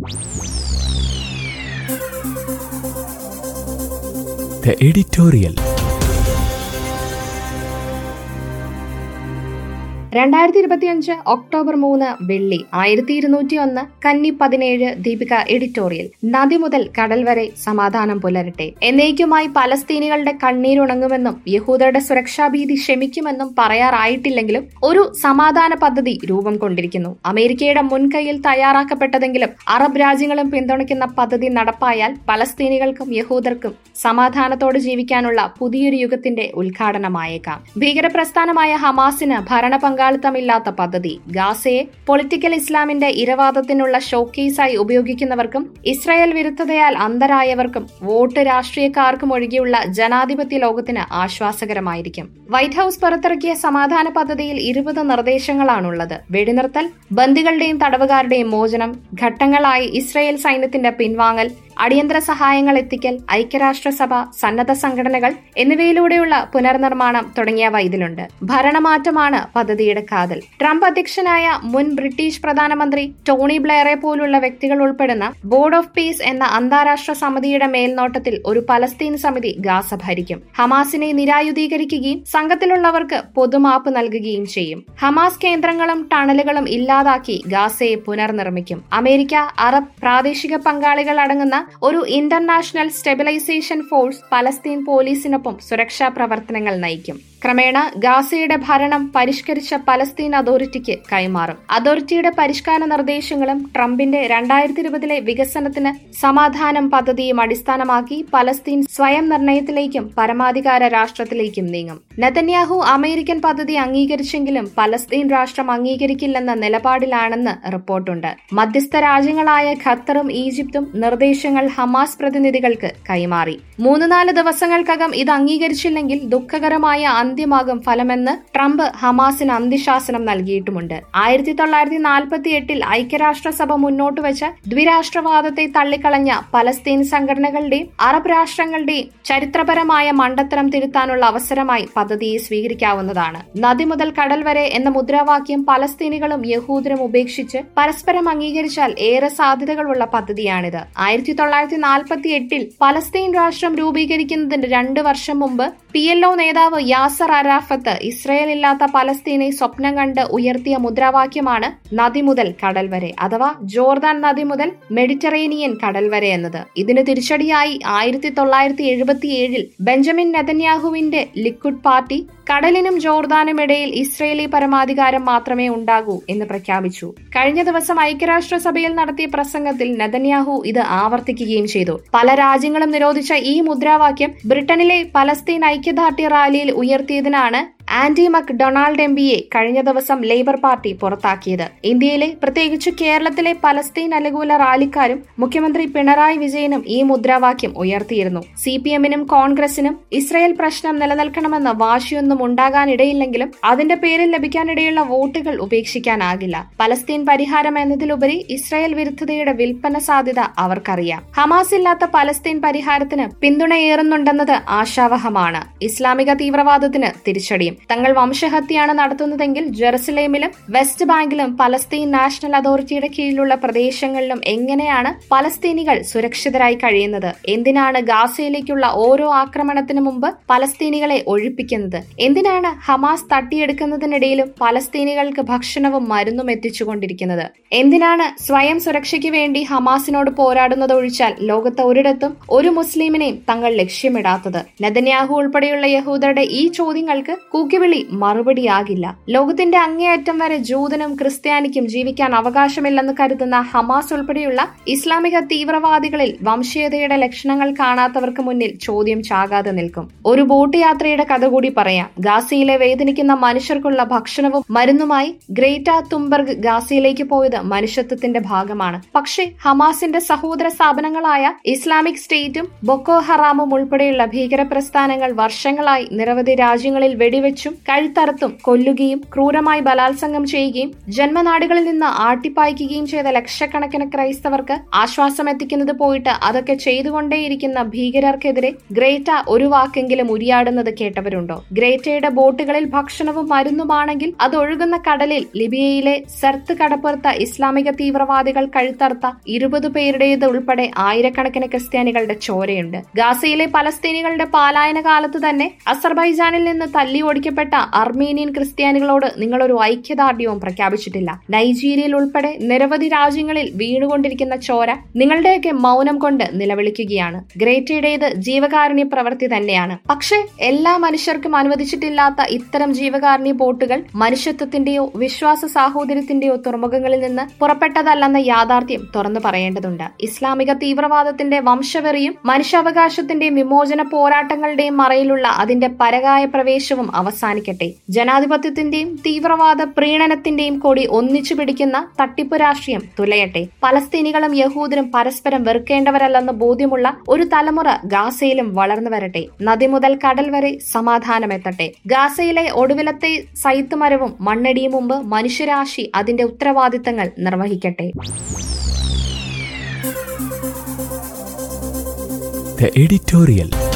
The editorial. രണ്ടായിരത്തി ഇരുപത്തിയഞ്ച് October മൂന്ന് വെള്ളി ആയിരത്തി ഇരുന്നൂറ്റി ഒന്ന് കന്നി പതിനേഴ് ദീപിക എഡിറ്റോറിയൽ നദി മുതൽ കടൽ വരെ സമാധാനം പുലരട്ടെ എന്നേക്കുമായി പലസ്തീനികളുടെ കണ്ണീരുണങ്ങുമെന്നും യഹൂദരുടെ സുരക്ഷാഭീതി ശമിക്കുമെന്നും പറയാറായിട്ടില്ലെങ്കിലും ഒരു സമാധാന പദ്ധതി രൂപം കൊണ്ടിരിക്കുന്നു അമേരിക്കയുടെ മുൻകൈയിൽ തയ്യാറാക്കപ്പെട്ടതെങ്കിലും അറബ് രാജ്യങ്ങളും പിന്തുണയ്ക്കുന്ന പദ്ധതി നടപ്പായാൽ പലസ്തീനികൾക്കും യഹൂദർക്കും സമാധാനത്തോട് ജീവിക്കാനുള്ള പുതിയൊരു യുഗത്തിന്റെ ഉദ്ഘാടനമായേക്കാം ഭീകരപ്രസ്ഥാനമായ ഹമാസിന് ഭരണ പങ്കാളിത്തമില്ലാത്ത പദ്ധതി ഗാസയെ പൊളിറ്റിക്കൽ ഇസ്ലാമിന്റെ ഇരവാദത്തിനുള്ള ഷോക്കേസായി ഉപയോഗിക്കുന്നവർക്കും ഇസ്രായേൽ വിരുദ്ധതയാൽ അന്തരായവർക്കും വോട്ട് രാഷ്ട്രീയക്കാർക്കും ഒഴികെയുള്ള ജനാധിപത്യ ലോകത്തിന് ആശ്വാസകരമായിരിക്കും വൈറ്റ് ഹൌസ് പുറത്തിറക്കിയ സമാധാന പദ്ധതിയിൽ ഇരുപത് നിർദ്ദേശങ്ങളാണുള്ളത് വെടിനിർത്തൽ ബന്ദികളുടെയും തടവുകാരുടെയും മോചനം ഘട്ടങ്ങളായി ഇസ്രായേൽ സൈന്യത്തിന്റെ പിൻവാങ്ങൽ അടിയന്തര സഹായങ്ങൾ എത്തിക്കൽ ഐക്യരാഷ്ട്രസഭ സന്നദ്ധ സംഘടനകൾ എന്നിവയിലൂടെയുള്ള പുനർനിർമ്മാണം തുടങ്ങിയവ ഇതിലുണ്ട് ഭരണമാറ്റമാണ് പദ്ധതിയുടെ കാതൽ ട്രംപ് അധ്യക്ഷനായ മുൻ ബ്രിട്ടീഷ് പ്രധാനമന്ത്രി ടോണി ബ്ലെയറെ പോലുള്ള വ്യക്തികൾ ഉൾപ്പെടുന്ന ബോർഡ് ഓഫ് പീസ് എന്ന അന്താരാഷ്ട്ര സമിതിയുടെ മേൽനോട്ടത്തിൽ ഒരു പലസ്തീൻ സമിതി ഗാസ ഭരിക്കും ഹമാസിനെ നിരായുധീകരിക്കുകയും സംഘത്തിലുള്ളവർക്ക് പൊതുമാപ്പ് നൽകുകയും ചെയ്യും ഹമാസ് കേന്ദ്രങ്ങളും ടണലുകളും ഇല്ലാതാക്കി ഗാസയെ പുനർനിർമ്മിക്കും അമേരിക്ക അറബ് പ്രാദേശിക പങ്കാളികൾ അടങ്ങുന്ന ഒരു ഇന്റർനാഷണൽ സ്റ്റെബിലൈസേഷൻ ഫോഴ്സ് പലസ്തീൻ പോലീസിനൊപ്പം സുരക്ഷാ പ്രവർത്തനങ്ങൾ നയിക്കും ക്രമേണ ഗാസയുടെ ഭരണം പരിഷ്കരിച്ച പലസ്തീൻ അതോറിറ്റിക്ക് കൈമാറും അതോറിറ്റിയുടെ പരിഷ്കാര നിർദ്ദേശങ്ങളും ട്രംപിന്റെ രണ്ടായിരത്തി ഇരുപതിലെ വികസനത്തിന് സമാധാനം പദ്ധതിയും അടിസ്ഥാനമാക്കി പലസ്തീൻ സ്വയം നിർണയത്തിലേക്കും പരമാധികാര രാഷ്ട്രത്തിലേക്കും നീങ്ങും നെതന്യാഹു അമേരിക്കൻ പദ്ധതി അംഗീകരിച്ചെങ്കിലും പലസ്തീൻ രാഷ്ട്രം അംഗീകരിക്കില്ലെന്ന നിലപാടിലാണെന്ന് റിപ്പോർട്ടുണ്ട് മധ്യസ്ഥ രാജ്യങ്ങളായ ഖത്തറും ഈജിപ്തും നിർദ്ദേശങ്ങൾ ഹമാസ് പ്രതിനിധികൾക്ക് കൈമാറി മൂന്ന് നാല് ദിവസങ്ങൾക്കകം ഇത് അംഗീകരിച്ചില്ലെങ്കിൽ ദുഃഖകരമായ അന്ത്യമാകും ഫലമെന്ന് ട്രംപ് ഹമാസിന് അന്ത്യശാസനം നൽകിയിട്ടുമുണ്ട് ആയിരത്തി തൊള്ളായിരത്തി നാൽപ്പത്തി എട്ടിൽ ഐക്യരാഷ്ട്രസഭ മുന്നോട്ട് വെച്ച ദ്വിരാഷ്ട്രവാദത്തെ തള്ളിക്കളഞ്ഞ പലസ്തീൻ സംഘടനകളുടെയും അറബ് രാഷ്ട്രങ്ങളുടെയും ചരിത്രപരമായ മണ്ടത്തരം തിരുത്താനുള്ള അവസരമായി പദ്ധതിയെ സ്വീകരിക്കാവുന്നതാണ് നദി മുതൽ കടൽ വരെ എന്ന മുദ്രാവാക്യം പലസ്തീനികളും യഹൂദരും ഉപേക്ഷിച്ച് പരസ്പരം അംഗീകരിച്ചാൽ ഏറെ സാധ്യതകളുള്ള പദ്ധതിയാണിത് ആയിരത്തി തൊള്ളായിരത്തി നാൽപ്പത്തി എട്ടിൽ പലസ്തീൻ രാഷ്ട്രം രൂപീകരിക്കുന്നതിന് രണ്ട് വർഷം മുമ്പ് പി എൽ ഒ നേതാവ് യാസർ അറാഫത്ത് ഇസ്രയേൽ ഇല്ലാത്ത പലസ്തീനെ സ്വപ്നം കണ്ട് ഉയർത്തിയ മുദ്രാവാക്യമാണ് നദി മുതൽ കടൽ വരെ അഥവാ ജോർദാൻ നദി മുതൽ മെഡിറ്ററേനിയൻ കടൽ വരെ എന്നത് ഇതിന് തിരിച്ചടിയായി ആയിരത്തി തൊള്ളായിരത്തി എഴുപത്തിയേഴിൽ ബെഞ്ചമിൻ നെതന്യാഹുവിന്റെ ലിക്വിഡ് പാർട്ടി കടലിനും ജോർദാനും ഇടയിൽ ഇസ്രയേലി പരമാധികാരം മാത്രമേ ഉണ്ടാകൂ എന്ന് പ്രഖ്യാപിച്ചു കഴിഞ്ഞ ദിവസം ഐക്യരാഷ്ട്രസഭയിൽ നടത്തിയ പ്രസംഗത്തിൽ നെതന്യാഹു ഇത് ആവർത്തിക്കുകയും ചെയ്തു പല രാജ്യങ്ങളും നിരോധിച്ച ഈ മുദ്രാവാക്യം ബ്രിട്ടനിലെ പലസ്തീൻ ഐക്യദാർഢ്യ റാലിയിൽ ഉയർത്തിയതിനാണ് ആന്റി മക് ഡൊണാൾഡ് എം പിയെ കഴിഞ്ഞ ദിവസം ലേബർ പാർട്ടി പുറത്താക്കിയത് ഇന്ത്യയിലെ പ്രത്യേകിച്ച് കേരളത്തിലെ പലസ്തീൻ അനുകൂല റാലിക്കാരും മുഖ്യമന്ത്രി പിണറായി വിജയനും ഈ മുദ്രാവാക്യം ഉയർത്തിയിരുന്നു സി പി എമ്മിനും കോൺഗ്രസിനും ഇസ്രയേൽ പ്രശ്നം നിലനിൽക്കണമെന്ന വാശിയൊന്നും ഉണ്ടാകാനിടയില്ലെങ്കിലും അതിന്റെ പേരിൽ ലഭിക്കാനിടയുള്ള വോട്ടുകൾ ഉപേക്ഷിക്കാനാകില്ല പലസ്തീൻ പരിഹാരം എന്നതിലുപരി ഇസ്രായേൽ വിരുദ്ധതയുടെ വിൽപ്പന സാധ്യത അവർക്കറിയാം ഹമാസ് ഇല്ലാത്ത പലസ്തീൻ പരിഹാരത്തിന് പിന്തുണയേറുന്നുണ്ടെന്നത് ആശാവഹമാണ് ഇസ്ലാമിക തീവ്രവാദത്തിന് തിരിച്ചടിയും തങ്ങൾ വംശഹത്യയാണ് നടത്തുന്നതെങ്കിൽ ജെറുസലേമിലും വെസ്റ്റ് ബാങ്കിലും പലസ്തീൻ നാഷണൽ അതോറിറ്റിയുടെ കീഴിലുള്ള പ്രദേശങ്ങളിലും എങ്ങനെയാണ് പലസ്തീനികൾ സുരക്ഷിതരായി കഴിയുന്നത് എന്തിനാണ് ഗാസയിലേക്കുള്ള ഓരോ ആക്രമണത്തിനു മുമ്പ് പലസ്തീനികളെ ഒഴിപ്പിക്കുന്നത് എന്തിനാണ് ഹമാസ് തട്ടിയെടുക്കുന്നതിനിടയിലും പലസ്തീനികൾക്ക് ഭക്ഷണവും മരുന്നും എത്തിച്ചുകൊണ്ടിരിക്കുന്നത് എന്തിനാണ് സ്വയം സുരക്ഷയ്ക്ക് വേണ്ടി ഹമാസിനോട് പോരാടുന്നത് ഒഴിച്ചാൽ ലോകത്ത് ഒരിടത്തും ഒരു മുസ്ലിമിനെയും തങ്ങൾ ലക്ഷ്യമിടാത്തത് നെതന്യാഹു ഉൾപ്പെടെയുള്ള യഹൂദരുടെ ഈ ചോദ്യങ്ങൾക്ക് കൂക്കിവിളി മറുപടിയാകില്ല ലോകത്തിന്റെ അങ്ങേയറ്റം വരെ ജൂതനും ക്രിസ്ത്യാനിക്കും ജീവിക്കാൻ അവകാശമില്ലെന്ന് കരുതുന്ന ഹമാസ് ഉൾപ്പെടെയുള്ള ഇസ്ലാമിക തീവ്രവാദികളിൽ വംശീയതയുടെ ലക്ഷണങ്ങൾ കാണാത്തവർക്ക് മുന്നിൽ ചോദ്യം ചാകാതെ നിൽക്കും ഒരു ബോട്ട് യാത്രയുടെ കഥ കൂടി പറയാം ഗാസയിലെ വേദനിക്കുന്ന മനുഷ്യർക്കുള്ള ഭക്ഷണവും മരുന്നുമായി ഗ്രേറ്റ തുംബർഗ് ഗാസയിലേക്ക് പോയത് മനുഷ്യത്വത്തിന്റെ ഭാഗമാണ് പക്ഷേ ഹമാസിന്റെ സഹോദര സ്ഥാപനങ്ങളായ ഇസ്ലാമിക് സ്റ്റേറ്റും ബൊക്കോ ഹറാമും ഉൾപ്പെടെയുള്ള ഭീകര പ്രസ്ഥാനങ്ങൾ വർഷങ്ങളായി നിരവധി രാജ്യങ്ങളിൽ വെടിവെച്ച് വെച്ചും കഴുത്തറുത്തും കൊല്ലുകയും ക്രൂരമായി ബലാത്സംഗം ചെയ്യുകയും ജന്മനാടുകളിൽ നിന്ന് ആട്ടിപ്പായിക്കുകയും ചെയ്ത ലക്ഷക്കണക്കിന് ക്രൈസ്തവർക്ക് ആശ്വാസം എത്തിക്കുന്നത് പോയിട്ട് അതൊക്കെ ചെയ്തുകൊണ്ടേയിരിക്കുന്ന ഭീകരർക്കെതിരെ ഗ്രേറ്റ ഒരു വാക്കെങ്കിലും ഉരിയാടുന്നത് കേട്ടവരുണ്ടോ ഗ്രേറ്റയുടെ ബോട്ടുകളിൽ ഭക്ഷണവും മരുന്നുമാണെങ്കിൽ അത് ഒഴുകുന്ന കടലിൽ ലിബിയയിലെ സെർത്ത് കടപ്പുറത്ത ഇസ്ലാമിക തീവ്രവാദികൾ കഴുത്തറുത്ത ഇരുപത് പേരുടേത് ഉൾപ്പെടെ ആയിരക്കണക്കിന് ക്രിസ്ത്യാനികളുടെ ചോരയുണ്ട് ഗാസയിലെ പലസ്തീനികളുടെ പാലായന കാലത്ത് തന്നെ അസർബൈജാനിൽ നിന്ന് തല്ലി ഓടിക്കപ്പെട്ട അർമേനിയൻ ക്രിസ്ത്യാനികളോട് നിങ്ങളൊരു ഐക്യദാർഢ്യവും പ്രഖ്യാപിച്ചിട്ടില്ല നൈജീരിയയിൽ ഉൾപ്പെടെ നിരവധി രാജ്യങ്ങളിൽ വീണുകൊണ്ടിരിക്കുന്ന ചോര നിങ്ങളുടെയൊക്കെ മൗനം കൊണ്ട് നിലവിളിക്കുകയാണ് ഗ്രേറ്റയുടേത് ജീവകാരുണ്യ പ്രവൃത്തി തന്നെയാണ് പക്ഷേ എല്ലാ മനുഷ്യർക്കും അനുവദിച്ചിട്ടില്ലാത്ത ഇത്തരം ജീവകാരുണ്യ ബോട്ടുകൾ മനുഷ്യത്വത്തിന്റെയോ വിശ്വാസ സാഹോദര്യത്തിന്റെയോ തുറമുഖങ്ങളിൽ നിന്ന് പുറപ്പെട്ടതല്ലെന്ന യാഥാർത്ഥ്യം തുറന്നു പറയേണ്ടതുണ്ട് ഇസ്ലാമിക തീവ്രവാദത്തിന്റെ വംശവെറിയും മനുഷ്യാവകാശത്തിന്റെയും വിമോചന പോരാട്ടങ്ങളുടെയും മറയിലുള്ള അതിന്റെ പരകായ പ്രവേശവും അവസാനിക്കട്ടെ ജനാധിപത്യത്തിന്റെയും തീവ്രവാദ പ്രീണനത്തിന്റെയും കൊടി ഒന്നിച്ചു പിടിക്കുന്ന തട്ടിപ്പ് രാഷ്ട്രീയം തുലയട്ടെ പലസ്തീനികളും യഹൂദരും പരസ്പരം വെറുക്കേണ്ടവരല്ലെന്ന് ബോധ്യമുള്ള ഒരു തലമുറ ഗാസയിലും വളർന്നു വരട്ടെ നദി മുതൽ കടൽ വരെ സമാധാനമെത്തട്ടെ ഗാസയിലെ ഒടുവിലത്തെ സൈത്ത് മരവും മണ്ണടിയും മുമ്പ് മനുഷ്യരാശി അതിന്റെ ഉത്തരവാദിത്തങ്ങൾ നിർവഹിക്കട്ടെ The editorial.